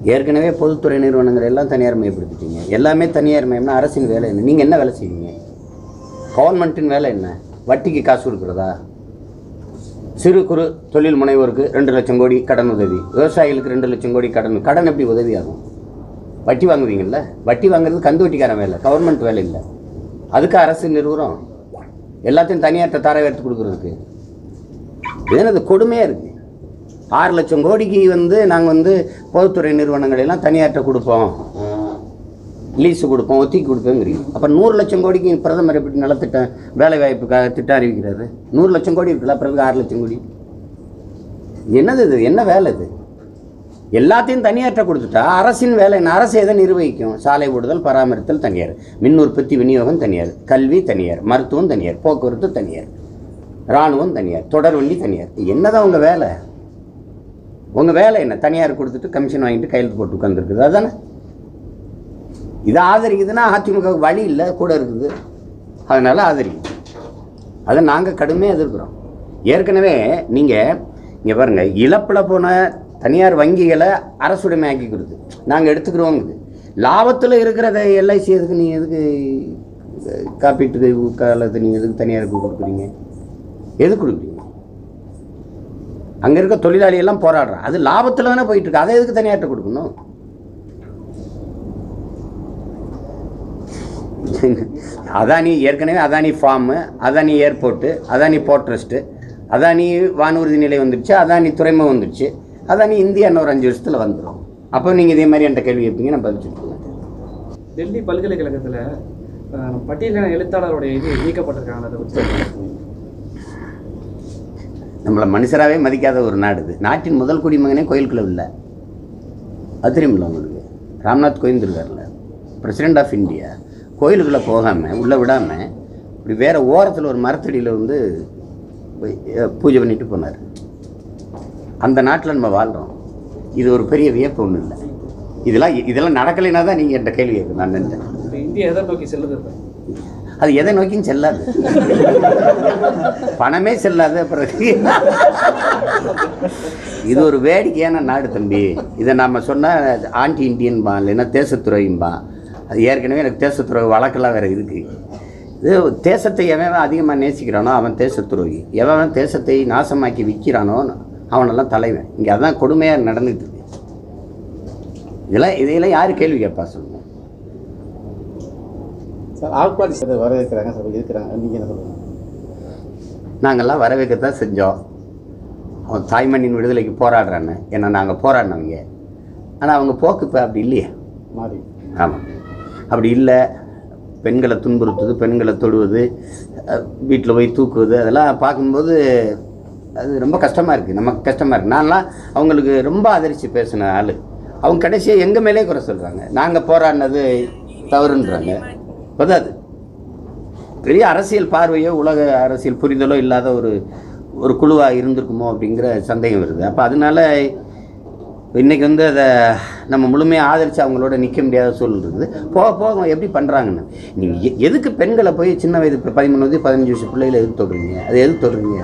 ஏற்கனவே பொதுத்துறை நிறுவனங்கள் எல்லாம் தனியார் மயப்படுத்திட்டீங்க எல்லாமே தனியார் மயம்னா அரசின் வேலை என்ன நீங்கள் என்ன வேலை செய்வீங்க கவர்மெண்ட்டின் வேலை என்ன வட்டிக்கு காசு கொடுக்குறதா சிறு குறு தொழில் முனைவோருக்கு ரெண்டு லட்சம் கோடி கடன் உதவி விவசாயிகளுக்கு ரெண்டு லட்சம் கோடி கடன் கடன் எப்படி உதவி ஆகும் வட்டி வாங்குவீங்கல்ல வட்டி வாங்குறது கந்து வட்டிக்காரன் வேலை கவர்மெண்ட் வேலை இல்லை அதுக்கு அரசு நிறுவனம் எல்லாத்தையும் தனியார்ட்ட தர எடுத்து கொடுக்குறதுக்கு இது என்னது கொடுமையாக இருக்குது ஆறு லட்சம் கோடிக்கு வந்து நாங்கள் வந்து பொதுத்துறை நிறுவனங்கள் எல்லாம் தனியார்ட்ட கொடுப்போம் லீஸு கொடுப்போம் ஒத்திக்கு கொடுப்போங்கிறீங்க அப்போ நூறு லட்சம் கோடிக்கு பிரதமர் எப்படி நலத்திட்டம் வேலை வாய்ப்புக்காக திட்டம் அறிவிக்கிறாரு நூறு லட்சம் கோடி இருக்குல்ல பிறகு ஆறு லட்சம் கோடி என்னது இது என்ன வேலை இது எல்லாத்தையும் தனியார்ட்ட கொடுத்துட்டா அரசின் வேலை என்ன அரசு எதை நிர்வகிக்கும் சாலை ஓடுதல் பராமரித்தல் தனியார் மின் உற்பத்தி விநியோகம் தனியார் கல்வி தனியார் மருத்துவம் தனியார் போக்குவரத்து தனியார் இராணுவம் தனியார் தொடர்வண்டி தனியார் என்னதான் உங்கள் வேலை உங்கள் வேலை என்ன தனியார் கொடுத்துட்டு கமிஷன் வாங்கிட்டு கையெழுத்து போட்டு உட்காந்துருக்குது அதானே இதை ஆதரிக்குதுன்னா அதிமுக வழி இல்லை கூட இருக்குது அதனால் ஆதரிக்குது அதை நாங்கள் கடுமையாக எதிர்க்கிறோம் ஏற்கனவே நீங்கள் இங்கே பாருங்கள் இழப்பில் போன தனியார் வங்கிகளை அரசுடைமை ஆக்கி கொடுத்து நாங்கள் எடுத்துக்கிறோங்குது லாபத்தில் இருக்கிறத எல்ஐசி எதுக்கு நீங்கள் எதுக்கு அஹ், காப்பீட்டு காலத்தை நீங்கள் எதுக்கு தனியாருக்கு கொடுக்குறீங்க எது கொடுக்குறீங்க அங்கே இருக்க தொழிலாளி எல்லாம் போராடுறான் அது லாபத்தில் தானே போயிட்டு இருக்கு அதை எதுக்கு தனியார்ட்ட கொடுக்கணும் அதானி ஏற்கனவே Adani farm Adani airport Adani port trust Adani வானூர்தி நிலை வந்துடுச்சு அதானி துறைமுகம் வந்துடுச்சு அதானி இந்தியா இன்னொரு அஞ்சு வருஷத்தில் வந்துடும் அப்போ நீங்கள் இதே மாதிரி என்கிட்ட கேள்வி கேட்பீங்க நான் பதில் சொல்லுவேன் டெல்லி பல்கலைக்கழகத்தில் பட்டியலின எழுத்தாளருடைய இது நீக்கப்பட்டிருக்காங்க அதை பற்றி சொல்லுங்க. நம்மளை மனுஷராகவே மதிக்காத ஒரு நாடு இது நாட்டின் முதல் குடிமகனே கோயிலுக்குள்ள இல்லை அது தெரியுமில்ல உங்களுக்கு ராம்நாத் கோவிந்த் இருக்கார்ல பிரசிடெண்ட் ஆஃப் இந்தியா கோயிலுக்குள்ளே போகாமல் உள்ளே விடாமல் இப்படி வேறு ஓரத்தில் ஒரு மரத்தடியில் வந்து போய், அஹ், பூஜை பண்ணிட்டு போனார் அந்த நாட்டில் நம்ம வாழ்கிறோம் இது ஒரு பெரிய வியப்பு ஒன்றும் இல்லை இதெல்லாம் இதெல்லாம் நடக்கலைன்னா தான் நீங்கள் என்கிட்ட கேள்வி கேட்கணும் நான் நினைச்சேன் இப்போ இந்தியா எதை நோக்கி செல்லுது இப்போ அது எதை நோக்கியும் செல்லாது பணமே செல்லாது அப்புறம் இது ஒரு வேடிக்கையான நாடு தம்பி இதை நம்ம சொன்னால் ஆன்டி இண்டியன்பா இல்லைன்னா தேசத்துறையும்பா அது ஏற்கனவே எனக்கு தேசத்துறை வழக்கெல்லாம் வேறு இருக்குது இது தேசத்தை எவன் அதிகமாக நேசிக்கிறானோ அவன் தேசத்துரோகி எவன் தேசத்தை நாசமாக்கி விற்கிறானோ அவனெல்லாம் தலைவன் இங்கே அதான் கொடுமையாக நடந்துட்டு இருக்கு இதெல்லாம் இதையெல்லாம் யார் கேள்வி கேட்பா சொல்லுங்க சார் ஆட்பாடி சார் வரவேற்கிறாங்க சார் இருக்கிறாங்க நீங்கள் என்ன சொல்லுங்கள் நாங்கள்லாம் வரவேற்கத்தான் செஞ்சோம் அவன் தாய்மண்ணின் விடுதலைக்கு போராடுறான்னு ஏன்னா நாங்கள் போராடினவங்க ஆனால் அவங்க போக்கு இப்போ அப்படி இல்லையே மாறி ஆமாம் அப்படி இல்லை பெண்களை துன்புறுத்துது பெண்களை தொடுவது வீட்டில் போய் தூக்குவது அதெல்லாம் பார்க்கும்போது அது ரொம்ப கஷ்டமாக இருக்குது நமக்கு கஷ்டமாக இருக்குது நான்லாம் அவங்களுக்கு ரொம்ப ஆதரித்து பேசின ஆள் அவங்க கடைசியாக எங்கள் மேலே குறை சொல்கிறாங்க நாங்கள் போராடினது தவறுன்றாங்க பதாது பெரிய அரசியல் பார்வையோ உலக அரசியல் புரிதலோ இல்லாத ஒரு ஒரு குழுவாக இருந்திருக்குமோ அப்படிங்கிற சந்தேகம் வருது அப்போ அதனால இன்றைக்கி வந்து அதை நம்ம முழுமையாக ஆதரித்து அவங்களோட நிற்க முடியாத சூழல் இருக்குது போக போக எப்படி பண்ணுறாங்கன்னு நீங்கள் எதுக்கு பெண்களை போய் சின்ன வயது இப்போ பதிமூணு வயது பதினஞ்சு வருஷம் பிள்ளைகளை எதுக்கு தொடுறீங்க அதை எதுக்கு தொடுறீங்க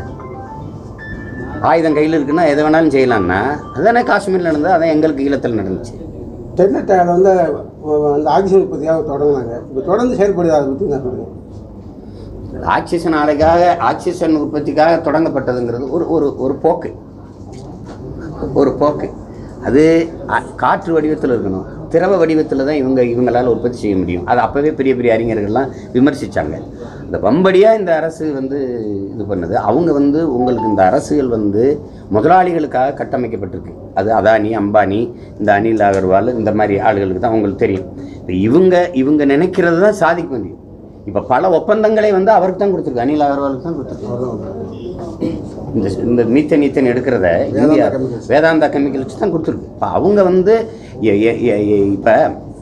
ஆயுதம் கையில் இருக்குன்னா எதை வேணாலும் செய்யலாம்னா அதானே காஷ்மீரில் நடந்தது அதான் எங்களுக்கு ஈழத்தில் நடந்துச்சு தென்னட்டாவில் வந்து அஹ், அந்த ஆக்சிஜன் உற்பத்தியாக தொடங்கினாங்க இப்போ தொடர்ந்து செயல்படுது அதை பற்றி நான் சொல்லுங்கள் ஆக்சிஜன் ஆலைக்காக ஆக்சிஜன் உற்பத்திக்காக தொடங்கப்பட்டதுங்கிறது ஒரு ஒரு ஒரு போக்கு ஒரு போக்கு அது அ- காற்று வடிவத்தில் இருக்கணும் திரவ வடிவத்தில் தான் இவங்க இவங்களால் உற்பத்தி செய்ய முடியும் அது அப்போவே பெரிய பெரிய அறிஞர்கள்லாம் விமர்சித்தாங்க இந்த வம்படியாக இந்த அரசு வந்து இது பண்ணுது அவங்க வந்து உங்களுக்கு இந்த அரசுகள் வந்து முதலாளிகளுக்காக கட்டமைக்கப்பட்டிருக்கு அது அதானி அம்பானி இந்த அனில் அகர்வால் இந்த மாதிரி ஆளுகளுக்கு தான் உங்களுக்கு தெரியும் இப்போ இவங்க இவங்க நினைக்கிறது தான் சாதிக்க முடியும் இப்போ பல ஒப்பந்தங்களை வந்து அவருக்கு தான் கொடுத்துருக்கு அனில் அகர்வாலுக்கு தான் கொடுத்துருக்கு இந்த இந்த மீத்தன் ஈத்தன் எடுக்கிறத இந்தியா chemicals. வேதாந்தா கெமிக்கல்ஸ் தான் கொடுத்துருக்கு இப்போ அவங்க வந்து இப்போ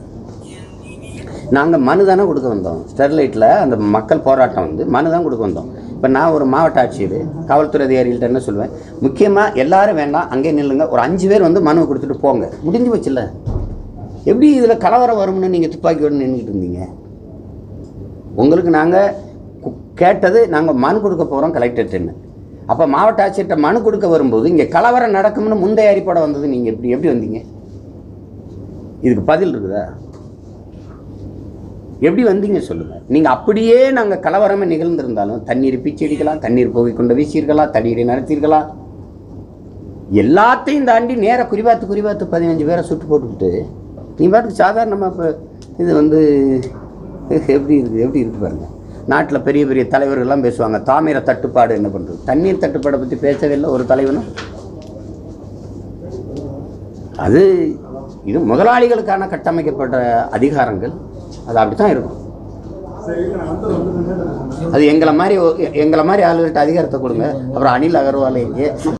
நாங்கள் மனு தானே கொடுக்க வந்தோம் ஸ்டெர்லைட்டில் அந்த மக்கள் போராட்டம் வந்து மனு தான் கொடுக்க வந்தோம் இப்போ நான் ஒரு மாவட்ட ஆட்சியர் காவல்துறை அதிகாரிகள்ட்ட என்ன சொல்லுவேன் முக்கியமாக எல்லாரும் வேண்டாம் அங்கே நில்லுங்க ஒரு அஞ்சு பேர் வந்து மனுவை கொடுத்துட்டு போங்க முடிஞ்சு வச்சுல்ல எப்படி இதில் கலவரம் வரும்னு நீங்கள் துப்பாக்கியோடு நின்றுட்டு இருந்தீங்க உங்களுக்கு நாங்கள் கேட்டது நாங்கள் மனு கொடுக்க போகிறோம் கலெக்டர்ட்டுன்னு அப்போ மாவட்ட ஆட்சியர்கிட்ட மனு கொடுக்க வரும்போது இங்கே கலவரம் நடக்கும்னு முந்தைய அறிப்படை வந்தது நீங்கள் எப்படி எப்படி வந்தீங்க இதுக்கு பதில் இருக்குதா எப்படி வந்தீங்க சொல்லுங்க நீங்க அப்படியே நாங்க கலவரமே நிகழ்ந்திருந்தாலும் தண்ணீர் பீச்சி அடிக்கலாம் தண்ணீர் போகை கொண்டு வீசியிருக்கலாம் தண்ணீரை நடத்தியிருக்கலாம் எல்லாத்தையும் தாண்டி நேரா குறிபாத்து குறிபாத்து பதினஞ்சு பேரை சுட்டு போட்டுக்கிட்டு நீ பாட்டுக்கு சாதாரணமாக இப்போ இது வந்து எப்படி இருக்குது எப்படி இருக்கு பாருங்க நாட்டில் பெரிய பெரிய தலைவர்கள்லாம் பேசுவாங்க தாமிர தட்டுப்பாடு என்ன பண்ணுறது தண்ணீர் தட்டுப்பாடை பற்றி பேசவே இல்லை ஒரு தலைவனும் அது இது முதலாளிகளுக்கான கட்டமைக்கப்பட்ட அதிகாரங்கள் அது அப்படி தான் இருக்கும் அது எங்களை மாதிரி ஒ- எங்களை மாதிரி ஆளுகிட்ட அதிகாரத்தை கொடுங்க அப்புறம் அனில் அகர்வால் எங்கே